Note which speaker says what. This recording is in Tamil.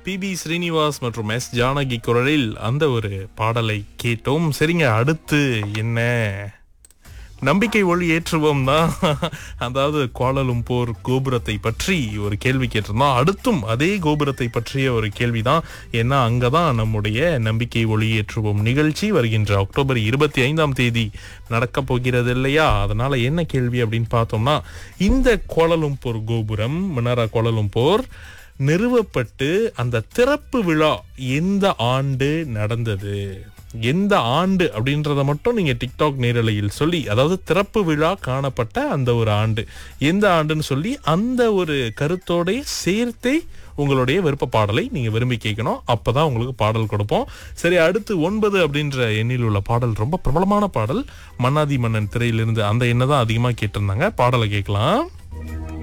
Speaker 1: பி பி ஸ்ரீனிவாஸ் மற்றும் எஸ் ஜானகி குரலில் அந்த ஒரு பாடலை கேட்டோம் சரிங்க அடுத்து என்ன நம்பிக்கை ஒளி ஏற்றுவோம் தான் அதாவது கோலலும்பூர் கோபுரத்தை பற்றி ஒரு கேள்வி கேட்டிருந்தோம் அடுத்தும் அதே கோபுரத்தை பற்றிய ஒரு கேள்விதான் ஏன்னா அங்கதான் நம்முடைய நம்பிக்கை ஒளி ஏற்றுவோம் நிகழ்ச்சி வருகின்ற அக்டோபர் இருபத்தி ஐந்தாம் தேதி நடக்க போகிறது இல்லையா அதனால என்ன கேள்வி அப்படின்னு பார்த்தோம்னா இந்த கோலலும்பூர் கோபுரம் மினாரா கோலலும்பூர் நிறுவப்பட்டு அந்த திறப்பு விழா எந்த ஆண்டு நடந்தது எந்த ஆண்டு அப்படின்றத மட்டும் நீங்க டிக்டாக் நேரலையில் சொல்லி அதாவது திறப்பு விழா காணப்பட்ட அந்த ஒரு ஆண்டு எந்த ஆண்டுன்னு சொல்லி அந்த ஒரு கருத்தோட சேர்த்தே உங்களுடைய விருப்ப பாடலை நீங்க விரும்பி கேட்கணும் அப்பதான் உங்களுக்கு பாடல் கொடுப்போம் சரி அடுத்து ஒன்பது அப்படின்ற எண்ணில் உள்ள பாடல் ரொம்ப பிரபலமான பாடல் மன்னாதி மன்னன் திரையிலிருந்து அந்த எண்ணை தான் அதிகமா கேட்டிருந்தாங்க பாடலை கேட்கலாம்